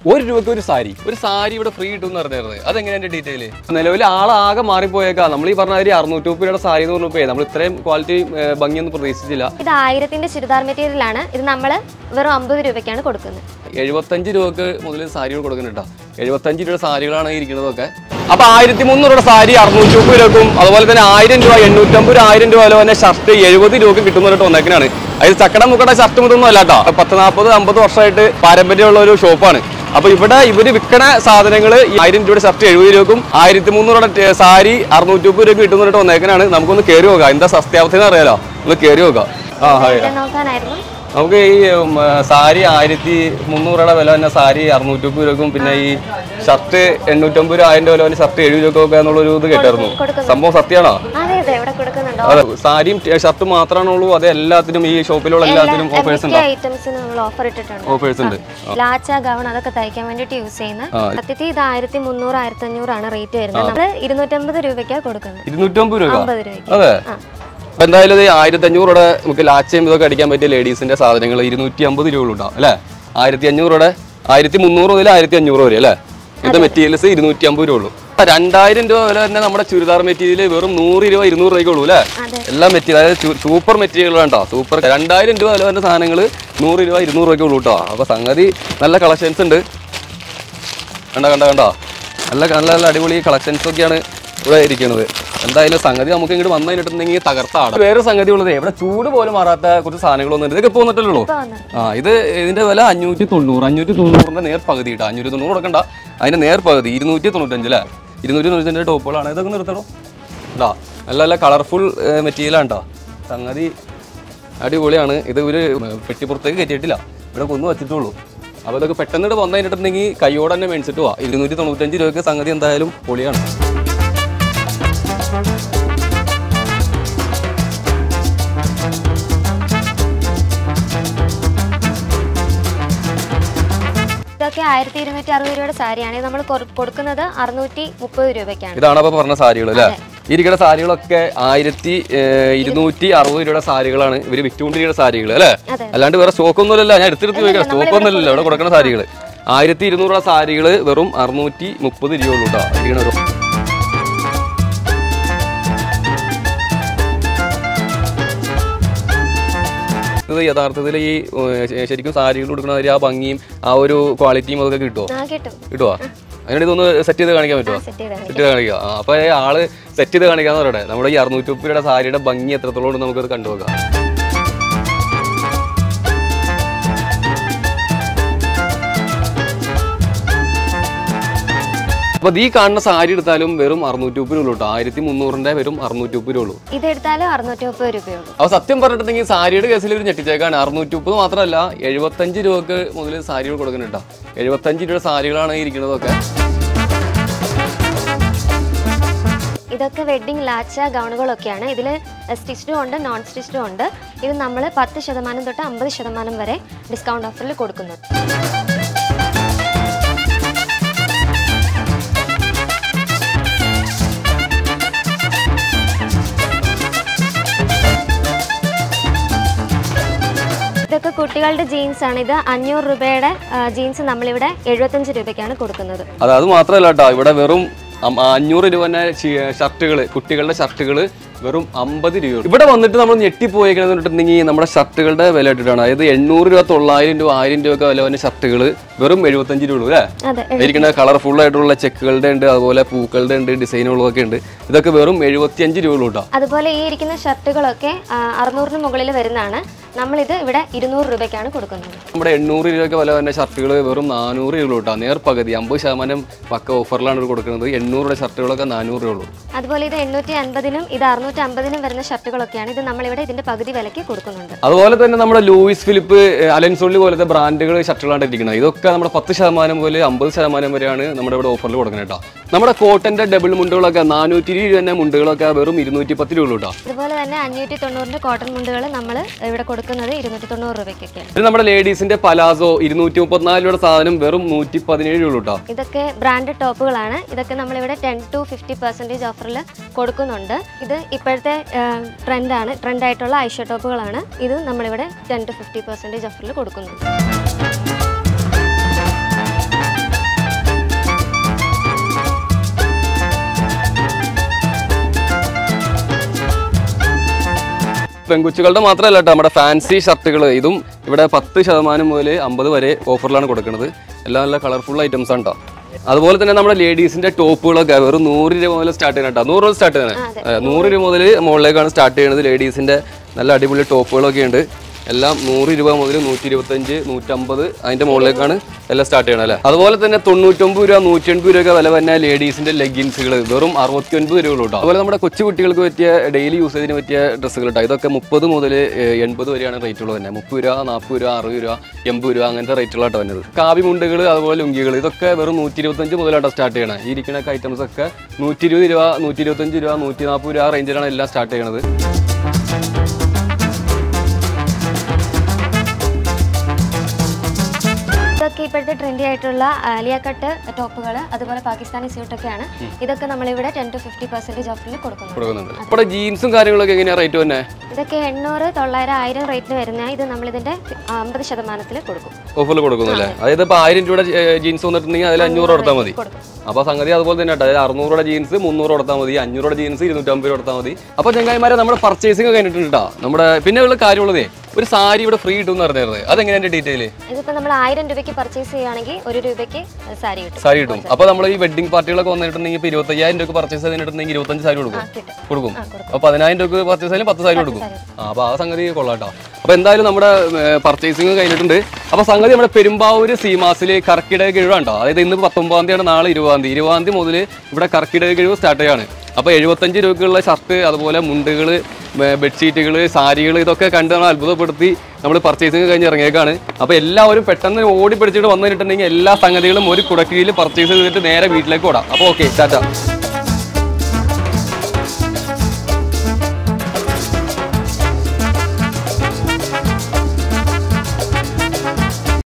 ഒരു രൂപയ്ക്ക് ഒരു സാരി ഒരു സാരി ഇവിടെ ഫ്രീ കിട്ടും എന്ന് പറഞ്ഞിരുന്നത് അതെങ്ങനെയാ അതിന്റെ ഡീറ്റെയിൽ നിലവിൽ ആളാകെ മാറിപ്പോയേക്കാം നമ്മൾ ഈ പറഞ്ഞ മാതിരി അറുന്നൂറ്റി മുപ്പത് രൂപയുടെ സാരി എന്ന് പറഞ്ഞപ്പോൾ നമ്മൾ ഇത്രയും ക്വാളിറ്റി ഭംഗിയൊന്നും പ്രതീക്ഷിച്ചില്ല ഇത് ആയിരത്തിന്റെ ചുരിദാർ മെറ്റീരിയൽ ആണ് ഇത് നമ്മൾ വെറും അമ്പത് രൂപയ്ക്കാണ് കൊടുക്കുന്നത് എഴുപത്തഞ്ച് രൂപക്ക് മുതൽ സാരികൾ കൊടുക്കുന്നുണ്ടോ എഴുപത്തഞ്ച് രൂപ സാരികളാണ് ഈ ഇരിക്കുന്നതൊക്കെ അപ്പൊ ആയിരത്തി മുന്നൂറ് രൂപ സാരി അറുന്നൂറ്റി മുപ്പത് രൂപക്കും അതുപോലെ തന്നെ ആയിരം രൂപ എണ്ണൂറ്റമ്പത് രൂപ ആയിരം രൂപ വില തന്നെ ഷർട്ട് എഴുപത് രൂപക്ക് കിട്ടുന്നതായിട്ട് വന്നേക്കനാണ് അതിൽ ചക്കട മുക്കട ഷർട്ട് ഇതൊന്നും അല്ല കേട്ടോ പത്ത് നാൽപ്പത് അമ്പത് വർഷമായിട്ട് പാരമ്പര്യമുള്ള ഒരു ഷോപ്പാണ് അപ്പൊ ഇവിടെ ഇവര് വിൽക്കണ സാധനങ്ങൾ ആയിരം രൂപയുടെ ഷർട്ട് എഴുപത് രൂപക്കും ആയിരത്തി മുന്നൂറ് രൂപയുടെ സാരി അറുന്നൂറ്റി മുപ്പത് രൂപ കിട്ടുന്നതായിട്ട് വന്നേക്കനാണ് നമുക്കൊന്ന് കയറി നോക്കാം എന്താ സത്യാവസ്ഥ എന്ന് അറിയാലോ ഒന്ന് കയറി നോക്കാം ആ ഹായ് ഇവിടെ നോക്കാനായിരുന്നു നമുക്ക് ഈ ഉം, ആ, സാരി ആയിരത്തി മുന്നൂറ് രൂപയുടെ വില തന്നെ സാരി അറുന്നൂറ്റി മുപ്പത് രൂപക്കും പിന്നെ ഈ ഷർട്ട് എണ്ണൂറ്റമ്പത് രൂപ ആയിരം രൂപ വില തന്നെ ഷർട്ട് എഴുപത് രൂപ എന്നുള്ളൊരു ഇത് കേട്ടായിരുന്നു കൊടുക്കുന്നു. സംഭവം സത്യമാണോ അതെ അതെ ഇവിടെ കൊടുക്കുന്നുണ്ടോ അതെ സാരിയും ഷർട്ടും മാത്രമാണുള്ളൂ അത് എല്ലാത്തിനും ഈ ഷോപ്പിലുള്ള എല്ലാത്തിനും ഓഫേഴ്സ് മിക്ക ഉണ്ടോ ഐറ്റംസിന് നമ്മൾ ഓഫർ ഇട്ടിട്ടുണ്ട് ഓഫേഴ്സ് ഉണ്ട് ലാച്ച ഗൗൺ അതൊക്കെ തയ്ക്കാൻ വേണ്ടിയിട്ട് യൂസ് ചെയ്യുന്ന ആ. സത്യത്തിൽ ഇത് ആയിരത്തി മുന്നൂറ് ആയിരത്തി അഞ്ഞൂറാണ് റേറ്റ് വരുന്നത് നമ്മൾ ഇരുന്നൂറ്റമ്പത് രൂപയ്ക്കാണ് കൊടുക്കുന്നത് ഇരുന്നൂറ്റമ്പത് രൂപ അമ്പത് രൂപയ്ക്ക് അതെ ആ. അപ്പൊ എന്തായാലും ഈ ആയിരത്തി അഞ്ഞൂറ് നമുക്ക് ലാച്ചയും ഇതൊക്കെ അടിക്കാൻ പറ്റിയ ലേഡീസിന്റെ സാധനങ്ങൾ ഇരുന്നൂറ്റി അമ്പത് രൂപ ഉണ്ടാവും അല്ലേ ആയിരത്തി അഞ്ഞൂറ് ആയിരത്തി മുന്നൂറ് മുതൽ ആയിരത്തി അഞ്ഞൂറ് വരെ അല്ലേ ഇത് മെറ്റീരിയൽസ് ഇരുന്നൂറ്റി അമ്പത് രൂപ ഉള്ളൂ രണ്ടായിരം രൂപ വില തന്നെ നമ്മുടെ ചുരിദാർ മെറ്റീരിയൽ വെറും നൂറ് രൂപ ഇരുന്നൂറ് രൂപയ്ക്ക് ഉള്ളൂ അല്ലേ അതെ എല്ലാ മെറ്റീരിയൽ അതായത് സൂ- സൂപ്പർ മെറ്റീരിയൽ വേണ്ടോ സൂപ്പർ രണ്ടായിരം രൂപ വില വരുന്ന സാധനങ്ങൾ നൂറ് രൂപ ഇരുന്നൂറ് രൂപയ്ക്ക് ഉള്ളൂ കേട്ടോ അപ്പൊ സംഗതി നല്ല കളക്ഷൻസ് ഉണ്ട് കണ്ട കണ്ട കണ്ടോ നല്ല നല്ല നല്ല അടിപൊളി കളക്ഷൻസ് ഒക്കെയാണ് ഇവിടെ ഇരിക്കുന്നത് എന്തായാലും സംഗതി നമുക്ക് ഇങ്ങോട്ട് വന്നു കഴിഞ്ഞിട്ടുണ്ടെങ്കിൽ തകർത്താടാം വേറെ സംഗതി ഉള്ളത് ഇവിടെ ചൂട് പോലും മാറാത്ത കുറച്ച് സാധനങ്ങളൊന്നും ഉണ്ട് ഇതൊക്കെ ഇപ്പോൾ വന്നിട്ടല്ലോ ഇപ്പൊ വന്നു ആ ഇത് ഇതിന്റെ വില അഞ്ഞൂറ്റി തൊണ്ണൂറ് അഞ്ഞൂറ്റി തൊണ്ണൂറിന്റെ നേർ പകുതി ഇട്ടാ അഞ്ഞൂറ്റി തൊണ്ണൂറ് കൊടുക്കണ്ട അതിന്റെ നേർ പകുതി ഇരുന്നൂറ്റി തൊണ്ണൂറ്റഞ്ച് അല്ലേ ഇരുന്നൂറ്റി തൊണ്ണൂറ്റഞ്ചിന്റെ ടോപ്പുകളാണ് ഇതൊക്കെ നിർത്തണോ ഇതാ നല്ല നല്ല കളർഫുൾ മെറ്റീരിയലാണ് കേട്ടോ സംഗതി അടിപൊളിയാണ് ഇത് ഒരു പെട്ടിപ്പുറത്തേക്ക് കയറ്റിയിട്ടില്ല ഇവിടെ കൊന്നു വെച്ചിട്ടുള്ളൂ അപ്പോൾ ഇതൊക്കെ പെട്ടെന്ന് ഇവിടെ വന്നു കഴിഞ്ഞിട്ടുണ്ടെങ്കിൽ കൈയോടെ തന്നെ മേടിച്ചിട്ട് പോവാ ഇരുന്നൂറ്റി തൊണ്ണൂറ്റഞ്ച് രൂപയ്ക്ക് സംഗതി എന്തായാലും പൊളിയാണ് ഇതൊക്കെ ആയിരത്തി ഇരുന്നൂറ്റി അറുപത് രൂപയുടെ സാരിയാണ് ഇത് നമ്മൾ കൊടുക്കുന്നത് അറുന്നൂറ്റി മുപ്പത് രൂപയ്ക്കാണ് ഇതാണ് അപ്പോൾ പറഞ്ഞ സാരികൾ അല്ലേ ഈ ഇരിക്കുന്ന സാരികളൊക്കെ ആയിരത്തി ഏഹ്, ഇരുന്നൂറ്റി അറുപത് രൂപയുടെ സാരികളാണ് ഇവർ വിറ്റുകൊണ്ടിരിക്കുന്ന സാരികൾ അല്ലേ അതെ. അല്ലാണ്ട് വേറെ സ്റ്റോക്ക് ഒന്നുമില്ല ഞാൻ എടുത്തെടുത്ത് ചോദിക്കാം സ്റ്റോക്ക് ഒന്നുമില്ലല്ലോ ഇവിടെ കൊടുക്കുന്ന സാരികൾ ആയിരത്തി ഇരുന്നൂറ് സാരികൾ വെറും അറുന്നൂറ്റി മുപ്പത് രൂപ ഉള്ളൂ കേട്ടോ ഇരിക്കണ ഒരു ഇത് യഥാർത്ഥത്തിൽ ഈ ഏഹ്, ശരിക്കും സാരികൾ കൊടുക്കുന്ന മാതിരി ആ ഭംഗിയും ആ ഒരു ക്വാളിറ്റിയും അതൊക്കെ കിട്ടുമോ ആ കിട്ടും കിട്ടുമോ അതിനാണ് ഇതൊന്ന് സെറ്റ് ചെയ്ത് കാണിക്കാൻ പറ്റുമോ സെറ്റ് ചെയ്താൽ സെറ്റ് ചെയ്ത് കാണിക്കുക ആ, അപ്പൊ ഈ ആള് സെറ്റ് ചെയ്ത് കാണിക്കാന്ന് പറയട്ടെ നമ്മുടെ ഈ അറുന്നൂറ്റി മുപ്പത് രൂപയുടെ സാരിയുടെ ഭംഗി എത്രത്തോളം ഉണ്ട് നമുക്കത് കണ്ടുപോകാം അപ്പൊ ഈ കാണുന്ന സാരി എടുത്താലും വെറും അറുന്നൂറ്റി മുപ്പത് രൂപ കേട്ടോ ആയിരത്തി മുന്നൂറിന്റെ വെറും അറുന്നൂറ്റി മുപ്പത് രൂപ ഉള്ളൂ ഇതെടുത്താലും അറുന്നൂറ്റി മുപ്പത് രൂപയുള്ളൂ അപ്പൊ സത്യം പറഞ്ഞിട്ടുണ്ടെങ്കിൽ സാരിയുടെ കേസിൽ ഒരു ഞെട്ടിച്ചേക്കാണ് അറുന്നൂറ്റി മുപ്പത് മാത്രമല്ല എഴുപത്തഞ്ച് രൂപക്ക് മുതൽ സാരികൾ കൊടുക്കുന്നുണ്ടോ എഴുപത്തഞ്ച് രൂപ സാരികളാണ് ഈ ഇരിക്കുന്നതൊക്കെ ഇതൊക്കെ വെഡ്ഡിംഗ് ലാച്ച ഗൗണുകളൊക്കെയാണ് ഇതിൽ സ്റ്റിച്ച്ഡും ഉണ്ട് നോൺ സ്റ്റിച്ച്ഡും ഉണ്ട് ഇത് നമ്മൾ പത്ത് ശതമാനം തൊട്ട് അമ്പത് ശതമാനം വരെ ഡിസ്കൗണ്ട് ഓഫറിൽ കൊടുക്കുന്നുണ്ട് ഇതൊക്കെ കുട്ടികളുടെ ജീൻസ് ആണ് ഇത് അഞ്ഞൂറ് രൂപയുടെ ജീൻസ് നമ്മളിവിടെ എഴുപത്തഞ്ച് രൂപയ്ക്കാണ് കൊടുക്കുന്നത് അത് അത് മാത്രമല്ല കേട്ടോ ഇവിടെ വെറും അം- അഞ്ഞൂറ് രൂപ തന്നെ ഷർട്ടുകൾ കുട്ടികളുടെ ഷർട്ടുകൾ വെറും അമ്പത് രൂപ ഇവിടെ വന്നിട്ട് നമ്മൾ ഞെട്ടിപ്പോയേക്കണെന്ന് പറഞ്ഞിട്ടുണ്ടെങ്കിൽ നമ്മുടെ ഷർട്ടുകളുടെ വില ഇട്ടിട്ടാണ് അതായത് എണ്ണൂറ് രൂപ തൊള്ളായിരം രൂപ ആയിരം രൂപ ഒക്കെ വില വന്ന ഷർട്ടുകൾ വെറും എഴുപത്തഞ്ച് രൂപ ഉള്ളൂ അല്ലേ അതെ ഇരിക്കുന്ന കളർഫുൾ ആയിട്ടുള്ള ചെക്കുകളുടെ ഉണ്ട് അതുപോലെ പൂക്കളുടെ ഉണ്ട് ഡിസൈനുകളൊക്കെ ഉണ്ട് ഇതൊക്കെ വെറും എഴുപത്തിയഞ്ച് രൂപ ഉള്ളൂ കേട്ടോ അതുപോലെ ഈ ഇരിക്കുന്ന ഷർട്ടുകളൊക്കെ ആ, അറുന്നൂറിന് മുകളിൽ വരുന്നതാണ് നമ്മളിത് ഇവിടെ ഇരുന്നൂറ് രൂപയ്ക്കാണ് കൊടുക്കുന്നത് നമ്മുടെ എണ്ണൂറ് രൂപയൊക്കെ വില വരുന്ന ഷർട്ടുകൾ വെറും നാനൂറ് രൂപ കേട്ടോ നേർ പകുതി അമ്പത് ശതമാനം പക്ക ഓഫറിലാണ് ഇവർ കൊടുക്കുന്നത് എണ്ണൂറുടെ ഷർട്ടുകളൊക്കെ നാനൂറ് രൂപ ഉള്ളൂ അതുപോലെ ഇത് എണ്ണൂറ്റി അൻപതിനും ഇത് അറുന്നൂറ്റി അമ്പതിനും വരുന്ന ഷർട്ടുകളൊക്കെയാണ് ഇത് നമ്മളിവിടെ ഇതിന്റെ പകുതി വിലയ്ക്ക് കൊടുക്കുന്നുണ്ട് അതുപോലെ തന്നെ നമ്മുടെ ലൂയിസ് ഫിലിപ്പ് ഏഹ്, അലൻസോളി പോലത്തെ ബ്രാൻഡുകൾ ഷർട്ടുകളാണ് ഇരിക്കുന്നത് ഇതൊക്കെ നമ്മുടെ പത്ത് ശതമാനം മുതൽ അമ്പത് ശതമാനം വരെയാണ് നമ്മുടെ ഇവിടെ ഓഫറിൽ കൊടുക്കുന്നത് കേട്ടോ നമ്മുടെ കോട്ടന്റെ ഡബിൾ മുണ്ടുകളൊക്കെ നാനൂറ്റി ഇരുപത് രൂപ തന്നെ മുണ്ടുകളൊക്കെ വെറും ഇരുന്നൂറ്റി പത്ത് രൂപ ഉള്ളൂ കേട്ടോ അതുപോലെ തന്നെ അഞ്ഞൂറ്റി തൊണ്ണൂറിന്റെ കോട്ടൺ മുണ്ടുകൾ നമ്മൾ ഇവിടെ കൊടുക്കുന്നത് ഇരുന്നൂറ്റി തൊണ്ണൂറ് രൂപയ്ക്കൊക്കെയാണ് ഇത് നമ്മുടെ ലേഡീസിന്റെ പലാസോ ഇരുന്നൂറ്റി മുപ്പത്തിനാല് രൂപയുടെ സാധനം വെറും നൂറ്റി പതിനേഴ് രൂപ കേട്ടോ ഇതൊക്കെ ബ്രാൻഡഡ് ടോപ്പുകളാണ് ഇതൊക്കെ നമ്മളിവിടെ ടെൻ ടു ഫിഫ്റ്റി പെർസെൻറ്റേജ് ഓഫറിൽ കൊടുക്കുന്നുണ്ട് ഇത് ഇപ്പോഴത്തെ ട്രെൻഡാണ് ട്രെൻഡായിട്ടുള്ള ഐഷ ടോപ്പുകളാണ് ഇത് നമ്മളിവിടെ ടെൻ ടു ഫിഫ്റ്റി പെർസെൻറ്റേജ് ഓഫറിൽ കൊടുക്കുന്നുണ്ട് പെങ്കുച്ചുകളുടെ മാത്രമല്ല കേട്ടോ നമ്മുടെ ഫാൻസി ഷർട്ടുകൾ ഇതും ഇവിടെ പത്ത് ശതമാനം മുതൽ അമ്പത് വരെ ഓഫറിലാണ് കൊടുക്കുന്നത് എല്ലാം നല്ല കളർഫുൾ ഐറ്റംസ് ആണ് കേട്ടോ അതുപോലെ തന്നെ നമ്മുടെ ലേഡീസിന്റെ ടോപ്പുകളൊക്കെ വെറും നൂറ് രൂപ മുതൽ സ്റ്റാർട്ട് ചെയ്യണം കേട്ടോ നൂറ് മുതൽ സ്റ്റാർട്ട് ചെയ്യണേ നൂറ് രൂപ മുതൽ മുകളിലേക്കാണ് സ്റ്റാർട്ട് ചെയ്യുന്നത് ലേഡീസിന്റെ നല്ല അടിപൊളി ടോപ്പുകളൊക്കെ ഉണ്ട് എല്ലാം നൂറ് രൂപ മുതൽ നൂറ്റി ഇരുപത്തഞ്ച് നൂറ്റമ്പത് അതിന്റെ മുകളിലേക്കാണ് എല്ലാം സ്റ്റാർട്ട് ചെയ്യണം അല്ലേ അതുപോലെ തന്നെ തൊണ്ണൂറ്റൊമ്പത് രൂപ നൂറ്റി എൺപത് രൂപ വില തന്നെ ലേഡീസിന്റെ ലെഗിൻസുകൾ വെറും അറുപത്തി ഒൻപത് രൂപ കേട്ടോ അതുപോലെ നമ്മുടെ കൊച്ചു കുട്ടികൾക്ക് പറ്റിയ ഡെയിലി യൂസേജിന് പറ്റിയ ഡ്രസ്സുകൾ കേട്ടോ ഇതൊക്കെ മുപ്പത് മുതൽ എൺപത് വരെയാണ് റേറ്റുകൾ തന്നെ മുപ്പത് രൂപ നാൽപ്പത് രൂപ അറുപത് രൂപ എൺപത് രൂപ അങ്ങനത്തെ റേറ്റുകളാട്ടോ വരുന്നത് കാവി മുണ്ടുകൾ അതുപോലെ ലുങ്കികൾ ഇതൊക്കെ വെറും നൂറ്റി ഇരുപത്തഞ്ച് മുതലാട്ടോ സ്റ്റാർട്ട് ചെയ്യണം ഈ ഇരിക്കുന്ന ഐറ്റംസ് ഒക്കെ നൂറ്റി ഇരുപത് രൂപ നൂറ്റി ഇരുപത്തഞ്ച് രൂപ നൂറ്റി നാൽപ്പത് രൂപ റേഞ്ചിലാണ് എല്ലാം സ്റ്റാർട്ട് ചെയ്യണത് ഇതൊക്കെ ഇപ്പോഴത്തെ ട്രെൻഡി ആയിട്ടുള്ള ആലിയ കട്ട് ടോപ്പുകൾ അതുപോലെ പാകിസ്ഥാനി സ്യൂട്ടൊക്കെയാണ് ഇതൊക്കെ നമ്മളിവിടെ ടെൻ ടു ഫിഫ്റ്റി പെർസെൻറ്റേജ് ഓഫറിൽ കൊടുക്കുന്നുണ്ട് കൊടുക്കുന്നുണ്ട് ഇവിടെ ജീൻസും കാര്യങ്ങളൊക്കെ എങ്ങനെയാണ് റേറ്റ് തന്നെ ഇതൊക്കെ എണ്ണൂറ് തൊള്ളായിരം ആയിരം റേറ്റിന് വരുന്ന ഇത് നമ്മളിതിന്റെ അമ്പത് ശതമാനത്തിൽ കൊടുക്കും ഓഫറിൽ കൊടുക്കുന്നില്ലേ അതായത് ഇപ്പൊ ആയിരം രൂപയുടെ ജീൻസ് വന്നിട്ടുണ്ടെങ്കിൽ അതിൽ അഞ്ഞൂറ് കൊടുത്താൽ മതി കൊടുക്കും അപ്പൊ സംഗതി അതുപോലെ തന്നെ കേട്ടോ അതായത് അറുന്നൂറുടെ ജീൻസ് മുന്നൂറ് കൊടുത്താൽ മതി അഞ്ഞൂറുടെ ജീൻസ് ഇരുന്നൂറ്റമ്പത് കൊടുത്താൽ മതി അപ്പൊ ചങ്ങായിമാരെ നമ്മുടെ പർച്ചേസിംഗ് കഴിഞ്ഞിട്ടുണ്ട് കേട്ടോ നമ്മുടെ പിന്നെ ഉള്ള കാര്യമുള്ളതേ ഒരു സാരി ഇവിടെ ഫ്രീ കിട്ടും എന്ന് പറഞ്ഞിരുന്നത് അതെങ്ങനെയാണ് ഡീറ്റെയിൽ ഇതിപ്പോൾ നമ്മൾ ആയിരം രൂപയ്ക്ക് പർച്ചേസ് ചെയ്യുകയാണെങ്കിൽ ഒരു രൂപയ്ക്ക് സാരി കിട്ടും സാരി കിട്ടും അപ്പൊ നമ്മൾ ഈ വെഡിങ് പാർട്ടികളൊക്കെ വന്നിട്ടുണ്ടെങ്കിൽ ഇപ്പൊ ഇരുപത്തയ്യായിരം രൂപ പർച്ചേസ് ചെയ്തിട്ടുണ്ടെങ്കിൽ ഇരുപത്തഞ്ച് സാരി കൊടുക്കും കിട്ടും കൊടുക്കും ആ കൊടുക്കും അപ്പൊ പതിനായിരം രൂപ പർച്ചേസ് ആയാലും പത്ത് സാരി കൊടുക്കും ആ അപ്പൊ ആ സംഗതി കൊള്ളാട്ടോ അപ്പൊ എന്തായാലും നമ്മുടെ പർച്ചേസിംഗ് കഴിഞ്ഞിട്ടുണ്ട് അപ്പൊ സംഗതി നമ്മുടെ പെരുമ്പാവൂര് സീമാസിൽ കർക്കിടക കിഴിവാണ്ടോ അതായത് ഇന്ന് പത്തൊമ്പതാം തീയതി നാളെ ഇരുപതാം തീയതി ഇരുപതാം തീയതി മുതൽ ഇവിടെ കർക്കിടക കിഴിവ് സ്റ്റാർട്ട് ചെയ്യാണ് അപ്പൊ എഴുപത്തഞ്ച് രൂപയ്ക്കുള്ള ഷർട്ട് അതുപോലെ മുണ്ടുകൾ ബെഡ്ഷീറ്റുകൾ സാരികൾ ഇതൊക്കെ കണ്ട് നമ്മൾ അത്ഭുതപ്പെടുത്തി നമ്മൾ പർച്ചേസിംഗ് കഴിഞ്ഞ് ഇറങ്ങിയേക്കാണ് അപ്പോൾ എല്ലാവരും പെട്ടെന്ന് ഓടി പിടിച്ചിട്ട് വന്നിട്ടുണ്ടെങ്കിൽ എല്ലാ സംഗതികളും ഒരു കുടക്കീഴിൽ പർച്ചേസ് ചെയ്തിട്ട് നേരെ വീട്ടിലേക്ക് ഓടാം അപ്പോൾ ഓക്കെ ടാറ്റ